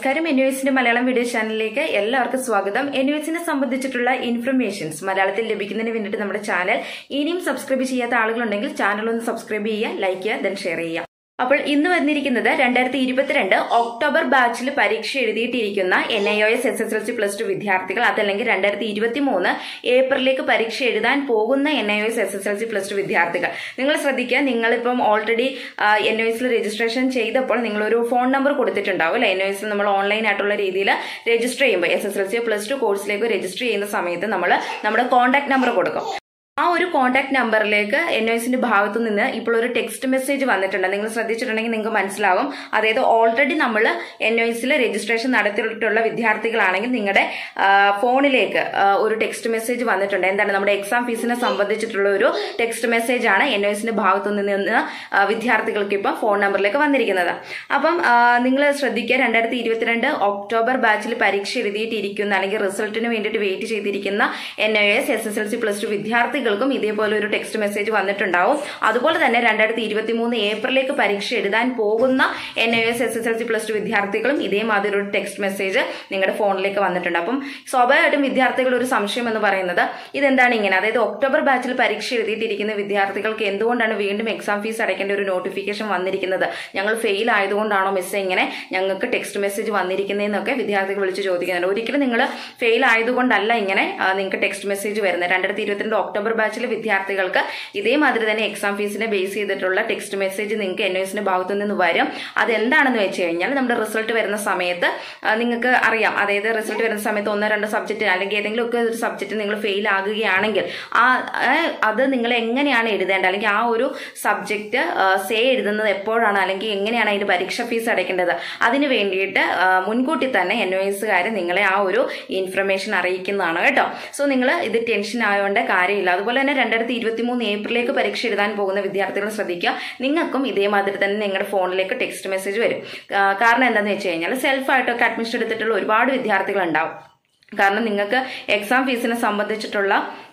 നമസ്കാരം N യുഎസിന്റെ Malayalam video ചാനലിലേക്ക് എല്ലാവർക്കും സ്വാഗതം എൻ യുഎസിനെ സംബന്ധിച്ചിട്ടുള്ള ഇൻഫർമേഷൻസ് മലയാളത്തിൽ ലഭിക്കുന്നതിന് വേണ്ടിയിട്ട് നമ്മുടെ ചാനൽ ഇനിയും സബ്സ്ക്രൈബ് ചെയ്യാത്ത ആളുകളുണ്ടെങ്കിൽ ചാനൽ ഒന്ന് സബ്സ്ക്രൈബ് ചെയ്യുക ലൈക്ക് ചെയ്യുക ദെൻ ഷെയർ ചെയ്യുക അപ്പോൾ ഇന്ന് വന്നിരിക്കുന്നത് രണ്ടായിരത്തി ഇരുപത്തിരണ്ട് ഒക്ടോബർ ബാച്ചിൽ പരീക്ഷ എഴുതിയിട്ടിരിക്കുന്ന N I O S S S L C plus two വിദ്യാർത്ഥികൾ അതല്ലെങ്കിൽ രണ്ടായിരത്തി ഇരുപത്തി മൂന്ന് ഏപ്രിലേക്ക് പരീക്ഷ എഴുതാൻ പോകുന്ന N I O S S S L C plus two വിദ്യാർത്ഥികൾ നിങ്ങൾ ശ്രദ്ധിക്കുക നിങ്ങളിപ്പം ഓൾറെഡി എൻ ഒ എസിൽ രജിസ്ട്രേഷൻ ചെയ്തപ്പോൾ നിങ്ങളൊരു ഫോൺ നമ്പർ കൊടുത്തിട്ടുണ്ടാവും അല്ലെ എൻ ഒ എസിൽ നമ്മൾ ഓൺലൈൻ ആയിട്ടുള്ള രീതിയിൽ രജിസ്റ്റർ ചെയ്യുമ്പോൾ S S L C plus two കോഴ്സിലേക്ക് രജിസ്റ്റർ ചെയ്യുന്ന സമയത്ത് നമ്മൾ നമ്മുടെ കോൺടാക്ട് നമ്പർ കൊടുക്കും ആ ഒരു കോൺടാക്ട് നമ്പറിലേക്ക് എൻ എസിന്റെ ഭാഗത്തു നിന്ന് ഇപ്പോൾ ഒരു ടെക്സ്റ്റ് മെസ്സേജ് വന്നിട്ടുണ്ട് നിങ്ങൾ ശ്രദ്ധിച്ചിട്ടുണ്ടെങ്കിൽ നിങ്ങൾക്ക് മനസ്സിലാവും അതായത് ഓൾറെഡി നമ്മൾ എൻ എസിൽ രജിസ്ട്രേഷൻ നടത്തിയിട്ടുള്ള വിദ്യാർത്ഥികളാണെങ്കിൽ നിങ്ങളുടെ ഫോണിലേക്ക് ഒരു ടെക്സ്റ്റ് മെസ്സേജ് വന്നിട്ടുണ്ട് എന്താണ് നമ്മുടെ എക്സാം ഫീസിനെ സംബന്ധിച്ചിട്ടുള്ള ഒരു ടെക്സ്റ്റ് മെസ്സേജ് ആണ് എൻ എസിന്റെ ഭാഗത്തു നിന്ന് വിദ്യാർത്ഥികൾക്ക് ഇപ്പം ഫോൺ നമ്പറിലേക്ക് വന്നിരിക്കുന്നത് അപ്പം നിങ്ങൾ ശ്രദ്ധിക്കുക രണ്ടായിരത്തി ഇരുപത്തിരണ്ട് ഒക്ടോബർ ബാച്ചിൽ പരീക്ഷ എഴുതിയിട്ടിരിക്കുന്ന അല്ലെങ്കിൽ റിസൾട്ടിന് വേണ്ടിയിട്ട് വെയിറ്റ് ചെയ്തിരിക്കുന്ന N I S S S L C plus two വിദ്യാർത്ഥികൾ വിദ്യാർത്ഥികൾക്കും ഇതേപോലെ ഒരു ടെക്സ്റ്റ് മെസ്സേജ് വന്നിട്ടുണ്ടാവും അതുപോലെ തന്നെ രണ്ടായിരത്തി ഇരുപത്തി മൂന്ന് ഏപ്രിലേക്ക് പരീക്ഷ എഴുതാൻ പോകുന്ന N I S S S L C plus two വിദ്യാർത്ഥികളും ഇതേമാതിരി ഒരു ടെക്സ്റ്റ് മെസ്സേജ് നിങ്ങളുടെ ഫോണിലേക്ക് വന്നിട്ടുണ്ട് അപ്പം സ്വാഭാവികമായിട്ടും വിദ്യാർത്ഥികൾ ഒരു സംശയം എന്ന് പറയുന്നത് ഇതെന്താണ് ഇങ്ങനെ അതായത് ഒക്ടോബർ ബാച്ചിൽ പരീക്ഷ എഴുതിയിട്ടിരിക്കുന്ന വിദ്യാർത്ഥികൾക്ക് എന്തുകൊണ്ടാണ് വീണ്ടും എക്സാം ഫീസ് അടയ്ക്കേണ്ട ഒരു നോട്ടിഫിക്കേഷൻ വന്നിരിക്കുന്നത് ഞങ്ങൾ ഫെയിൽ ആയതുകൊണ്ടാണോ മിസ് ഇങ്ങനെ ഞങ്ങൾക്ക് ടെക്സ്റ്റ് മെസ്സേജ് വന്നിരിക്കുന്നതെന്നൊക്കെ വിദ്യാർത്ഥികൾ വിളിച്ച് ചോദിക്കുന്നുണ്ട് ഒരിക്കലും നിങ്ങൾ ഫെയിൽ ആയതുകൊണ്ടല്ല ഇങ്ങനെ നിങ്ങൾക്ക് ടെക്സ്റ്റ് മെസ്സേജ് വരുന്നത് രണ്ടായിരത്തി ഇരുപത്തിരണ്ട് ഒക്ടോബർ ബാച്ചിലെ വിദ്യാർത്ഥികൾക്ക് ഇതേമാതിരി തന്നെ എക്സാം ഫീസിനെ ബേസ് ചെയ്തിട്ടുള്ള ടെക്സ്റ്റ് മെസ്സേജ് നിങ്ങൾക്ക് എൻ എസിന്റെ ഭാഗത്തു നിന്ന് വരും അതെന്താണെന്ന് വെച്ച് കഴിഞ്ഞാൽ നമ്മുടെ റിസൾട്ട് വരുന്ന സമയത്ത് നിങ്ങൾക്ക് അറിയാം അതായത് റിസൾട്ട് വരുന്ന സമയത്ത് ഒന്നോ രണ്ടോ സബ്ജക്റ്റ് അല്ലെങ്കിൽ ഏതെങ്കിലും ഒക്കെ ഒരു സബ്ജക്റ്റ് നിങ്ങൾ ഫെയിൽ ആകുകയാണെങ്കിൽ ആ അത് നിങ്ങൾ എങ്ങനെയാണ് എഴുതേണ്ടത് അല്ലെങ്കിൽ ആ ഒരു സബ്ജക്റ്റ് സേ എഴുതുന്നത് എപ്പോഴാണ് അല്ലെങ്കിൽ എങ്ങനെയാണ് അതിന്റെ പരീക്ഷ ഫീസ് അടയ്ക്കേണ്ടത് അതിന് വേണ്ടിയിട്ട് മുൻകൂട്ടി തന്നെ എൻ ഒ എസുകാർ നിങ്ങളെ ആ ഒരു ഇൻഫർമേഷൻ അറിയിക്കുന്നതാണ് കേട്ടോ സോ നിങ്ങൾ ഇത് ടെൻഷൻ ആയതുകൊണ്ട് കാര്യമില്ല അതുപോലെ തന്നെ രണ്ടായിരത്തി ഇരുപത്തി മൂന്ന് ഏപ്രിലേക്ക് പരീക്ഷ എഴുതാൻ പോകുന്ന വിദ്യാർത്ഥികൾ ശ്രദ്ധിക്കുക നിങ്ങൾക്കും ഇതേമാതിരി തന്നെ നിങ്ങളുടെ ഫോണിലേക്ക് ടെക്സ്റ്റ് മെസ്സേജ് വരും കാരണം എന്താണെന്ന് വെച്ച് കഴിഞ്ഞാൽ സെൽഫായിട്ടൊക്കെ അഡ്മിഷൻ എടുത്തിട്ടുള്ള ഒരുപാട് വിദ്യാർത്ഥികൾ ഉണ്ടാവും കാരണം നിങ്ങൾക്ക് എക്സാം ഫീസിനെ സംബന്ധിച്ചിട്ടുള്ള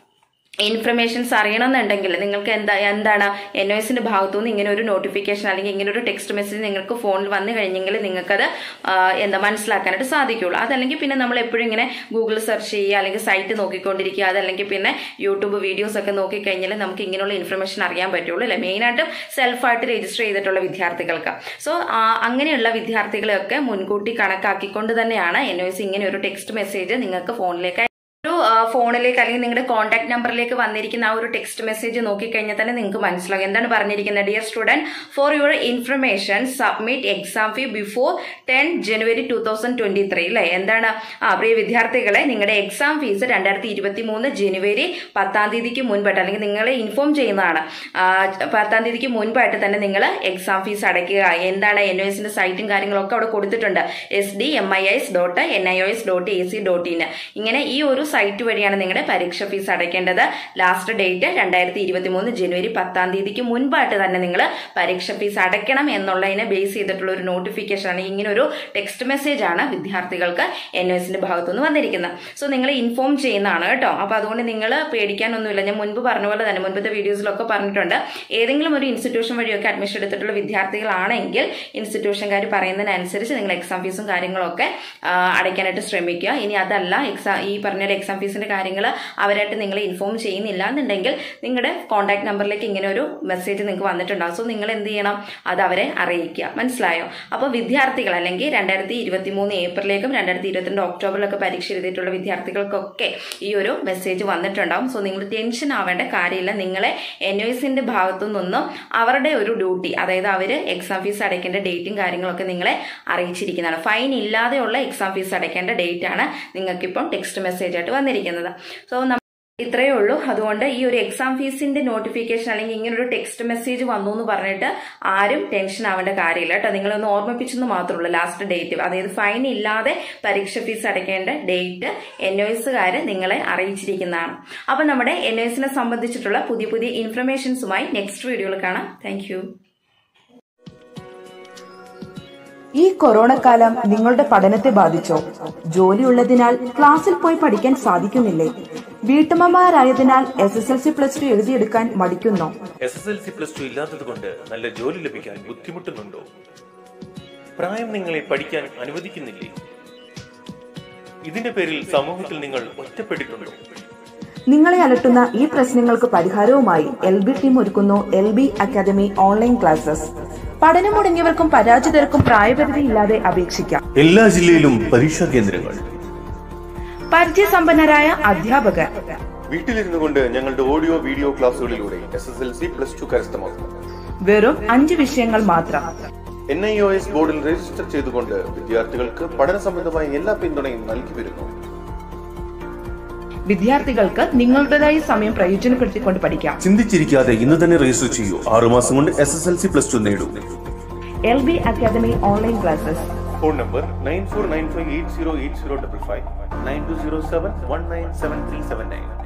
ഇൻഫർമേഷൻസ് അറിയണമെന്നുണ്ടെങ്കിൽ നിങ്ങൾക്ക് എന്താ എന്താണ് എൻ ഒ എസിന്റെ ഭാഗത്തുനിന്ന് ഇങ്ങനെ ഒരു നോട്ടിഫിക്കേഷൻ അല്ലെങ്കിൽ ഇങ്ങനെ ഒരു ടെക്സ്റ്റ് മെസ്സേജ് നിങ്ങൾക്ക് ഫോണിൽ വന്നു കഴിഞ്ഞെങ്കിൽ നിങ്ങൾക്കത് എന്താ മനസ്സിലാക്കാനായിട്ട് സാധിക്കുള്ളൂ അതല്ലെങ്കിൽ പിന്നെ നമ്മൾ എപ്പോഴും ഇങ്ങനെ ഗൂഗിൾ സെർച്ച് ചെയ്യുക അല്ലെങ്കിൽ സൈറ്റ് നോക്കിക്കൊണ്ടിരിക്കുക അതല്ലെങ്കിൽ പിന്നെ യൂട്യൂബ് വീഡിയോസ് ഒക്കെ നോക്കിക്കഴിഞ്ഞാൽ നമുക്ക് ഇങ്ങനെയുള്ള ഇൻഫർമേഷൻ അറിയാൻ പറ്റുള്ളൂ അല്ലെ മെയിനായിട്ടും സെൽഫായിട്ട് രജിസ്റ്റർ ചെയ്തിട്ടുള്ള വിദ്യാർത്ഥികൾക്ക് സോ അങ്ങനെയുള്ള വിദ്യാർത്ഥികളെയൊക്കെ മുൻകൂട്ടി കണക്കാക്കിക്കൊണ്ട് തന്നെയാണ് എൻ ഒ എസ് ഇങ്ങനെ ഒരു ടെക്സ്റ്റ് മെസ്സേജ് നിങ്ങൾക്ക് ഫോണിലേക്ക് ഒരു ഫോണിലേക്ക് അല്ലെങ്കിൽ നിങ്ങളുടെ കോൺടാക്ട് നമ്പറിലേക്ക് വന്നിരിക്കുന്ന ആ ഒരു ടെക്സ്റ്റ് മെസ്സേജ് നോക്കിക്കഴിഞ്ഞാൽ തന്നെ നിങ്ങൾക്ക് മനസ്സിലാകും എന്താണ് പറഞ്ഞിരിക്കുന്നത് dear student for your information submit exam fee before ten January two thousand twenty three അല്ലേ എന്താണ് ആ പ്രിയ വിദ്യാർത്ഥികളെ നിങ്ങളുടെ എക്സാം ഫീസ് രണ്ടായിരത്തി ഇരുപത്തി മൂന്ന് ജനുവരി പത്താം തീയതിക്ക് മുൻപായിട്ട് അല്ലെങ്കിൽ നിങ്ങളെ ഇൻഫോം ചെയ്യുന്നതാണ് പത്താം തീയതിക്ക് മുൻപായിട്ട് തന്നെ നിങ്ങൾ എക്സാം ഫീസ് അടയ്ക്കുക എന്താണ് എൻ ഒ എസിന്റെ സൈറ്റും കാര്യങ്ങളൊക്കെ അവിടെ കൊടുത്തിട്ടുണ്ട് S D M I S dot N I O S dot A C dot in ഇങ്ങനെ ഈ ഒരു സൈറ്റ് വഴിയാണ് നിങ്ങളുടെ പരീക്ഷ ഫീസ് അടയ്ക്കേണ്ടത് ലാസ്റ്റ് ഡേറ്റ് രണ്ടായിരത്തി ഇരുപത്തി മൂന്ന് ജനുവരി പത്താം തീയതിക്ക് മുൻപായിട്ട് തന്നെ നിങ്ങൾ പരീക്ഷ ഫീസ് അടയ്ക്കണം എന്നുള്ളതിനെ ബേസ് ചെയ്തിട്ടുള്ള ഒരു നോട്ടിഫിക്കേഷൻ ആണ് ഇങ്ങനെ ഒരു ടെക്സ്റ്റ് മെസ്സേജ് ആണ് വിദ്യാർത്ഥികൾക്ക് എൻ എസിന്റെ ഭാഗത്തുനിന്ന് വന്നിരിക്കുന്നത് സോ നിങ്ങൾ ഇൻഫോം ചെയ്യുന്നതാണ് കേട്ടോ അപ്പൊ അതുകൊണ്ട് നിങ്ങൾ പേടിക്കാനൊന്നുമില്ല ഞാൻ മുൻപ് പറഞ്ഞ പോലെ തന്നെ മുൻപത്തെ വീഡിയോസിലൊക്കെ പറഞ്ഞിട്ടുണ്ട് ഏതെങ്കിലും ഒരു ഇൻസ്റ്റിറ്റ്യൂഷൻ വഴിയൊക്കെ അഡ്മിഷൻ എടുത്തിട്ടുള്ള വിദ്യാർത്ഥികളാണെങ്കിൽ ഇൻസ്റ്റിറ്റ്യൂഷൻകാർ പറയുന്നതിനനുസരിച്ച് നിങ്ങൾ എക്സാം ഫീസും കാര്യങ്ങളൊക്കെ അടയ്ക്കാനായിട്ട് ശ്രമിക്കുക ഇനി അതല്ല എക്സാം ഈ പറഞ്ഞ എക്സാം ഫീസിന്റെ കാര്യങ്ങൾ അവരായിട്ട് നിങ്ങൾ ഇൻഫോം ചെയ്യുന്നില്ല എന്നുണ്ടെങ്കിൽ നിങ്ങളുടെ കോൺടാക്ട് നമ്പറിലേക്ക് ഇങ്ങനെ ഒരു മെസ്സേജ് നിങ്ങൾക്ക് വന്നിട്ടുണ്ടാകും സോ നിങ്ങൾ എന്ത് ചെയ്യണം അത് അവരെ അറിയിക്കുക മനസ്സിലായോ അപ്പോൾ വിദ്യാർത്ഥികൾ അല്ലെങ്കിൽ രണ്ടായിരത്തി ഇരുപത്തി മൂന്ന് ഏപ്രിലേക്കും രണ്ടായിരത്തി ഇരുപത്തിരണ്ട് ഒക്ടോബറിലൊക്കെ പരീക്ഷ എഴുതിയിട്ടുള്ള വിദ്യാർത്ഥികൾക്കൊക്കെ ഈ ഒരു മെസ്സേജ് വന്നിട്ടുണ്ടാവും സോ നിങ്ങൾ ടെൻഷൻ ആവേണ്ട കാര്യമില്ല നിങ്ങളെ എൻ ഒ എസിന്റെ ഭാഗത്തു നിന്നും അവരുടെ ഒരു ഡ്യൂട്ടി അതായത് അവർ എക്സാം ഫീസ് അടയ്ക്കേണ്ട ഡേറ്റും കാര്യങ്ങളൊക്കെ നിങ്ങളെ അറിയിച്ചിരിക്കുന്നതാണ് ഫൈൻ ഇല്ലാതെയുള്ള എക്സാം ഫീസ് അടയ്ക്കേണ്ട ഡേറ്റ് ആണ് നിങ്ങൾക്കിപ്പം ടെക്സ്റ്റ് മെസ്സേജ് ആയിട്ട് വന്നിരിക്കുന്നത് സോ ഇത്രയേ ഉള്ളൂ അതുകൊണ്ട് ഈ ഒരു എക്സാം ഫീസിന്റെ നോട്ടിഫിക്കേഷൻ അല്ലെങ്കിൽ ഇങ്ങനെ ഒരു ടെക്സ്റ്റ് മെസ്സേജ് വന്നു എന്ന് പറഞ്ഞിട്ട് ആരും ടെൻഷൻ ആവേണ്ട കാര്യമില്ല കേട്ടോ നിങ്ങളൊന്ന് ഓർമ്മിപ്പിച്ചെന്ന് മാത്രമേ ഉള്ളൂ ലാസ്റ്റ് ഡേറ്റ് അതായത് ഫൈൻ ഇല്ലാതെ പരീക്ഷ ഫീസ് അടയ്ക്കേണ്ട ഡേറ്റ് എൻ ഒ എസുകാർ നിങ്ങളെ അറിയിച്ചിരിക്കുന്നതാണ് അപ്പൊ നമ്മുടെ എൻ ഒ എസിനെ സംബന്ധിച്ചിട്ടുള്ള പുതിയ പുതിയ ഇൻഫർമേഷൻസുമായി നെക്സ്റ്റ് വീഡിയോയിൽ കാണാം താങ്ക് ഈ കൊറോണ കാലം നിങ്ങളുടെ പഠനത്തെ ബാധിച്ചോ ജോലിയുള്ളതിനാൽ ക്ലാസ്സിൽ പോയി പഠിക്കാൻ സാധിക്കുന്നില്ലേ വീട്ടമ്മമാരായതിനാൽ S S L C plus two എഴുതിയെടുക്കാൻ മടിക്കുന്നോ S S L C plus two ഇല്ലാത്തത് കൊണ്ട് നല്ല ജോലി ലഭിക്കാൻ ബുദ്ധിമുട്ടുന്നുണ്ടോ പ്രായം നിങ്ങളെ പഠിക്കാൻ അനുവദിക്കുന്നില്ലേ ഇതിന്റെ പേരിൽ സമൂഹത്തിൽ നിങ്ങൾ ഒറ്റപ്പെട്ടിട്ടുണ്ടോ നിങ്ങളെ അലട്ടുന്ന ഈ പ്രശ്നങ്ങൾക്ക് പരിഹാരവുമായി എൽ ബി ടീം ഒരുക്കുന്നു L B academy online classes പഠനം മുടങ്ങിയവർക്കും പരാജിതർക്കും പ്രായപരിധി ഇല്ലാതെ അപേക്ഷിക്കാം എല്ലാ ജില്ലയിലും പരീക്ഷാ കേന്ദ്രങ്ങൾ പരിചയസമ്പന്നരായ അധ്യാപകർ വീട്ടിലിരുന്നു കൊണ്ട് ഞങ്ങളുടെ ഓഡിയോ വീഡിയോ ക്ലാസുകളിലൂടെ S S L C plus two കരസ്ഥമാക്കുന്നു വെറും അഞ്ച് വിഷയങ്ങൾ മാത്രം എൻ ഐ ഒ എസ് ബോർഡിൽ രജിസ്റ്റർ ചെയ്തുകൊണ്ട് വിദ്യാർത്ഥികൾക്ക് പഠന സംബന്ധമായ എല്ലാ പിന്തുണയും നൽകി വരുന്നു വിദ്യാർത്ഥികൾക്ക് നിങ്ങളുടേതായ സമയം പ്രയോജനപ്പെടുത്തിക്കൊണ്ട് പഠിക്കാം ചിന്തിച്ചിരിക്കാതെ ഇന്ന് തന്നെ രജിസ്റ്റർ ചെയ്യൂ ആറുമാസം കൊണ്ട് S S L C plus two നേടൂ L B academy online classes phone number nine four nine five eight zero eight zero double five nine two zero seven one nine seven three seven nine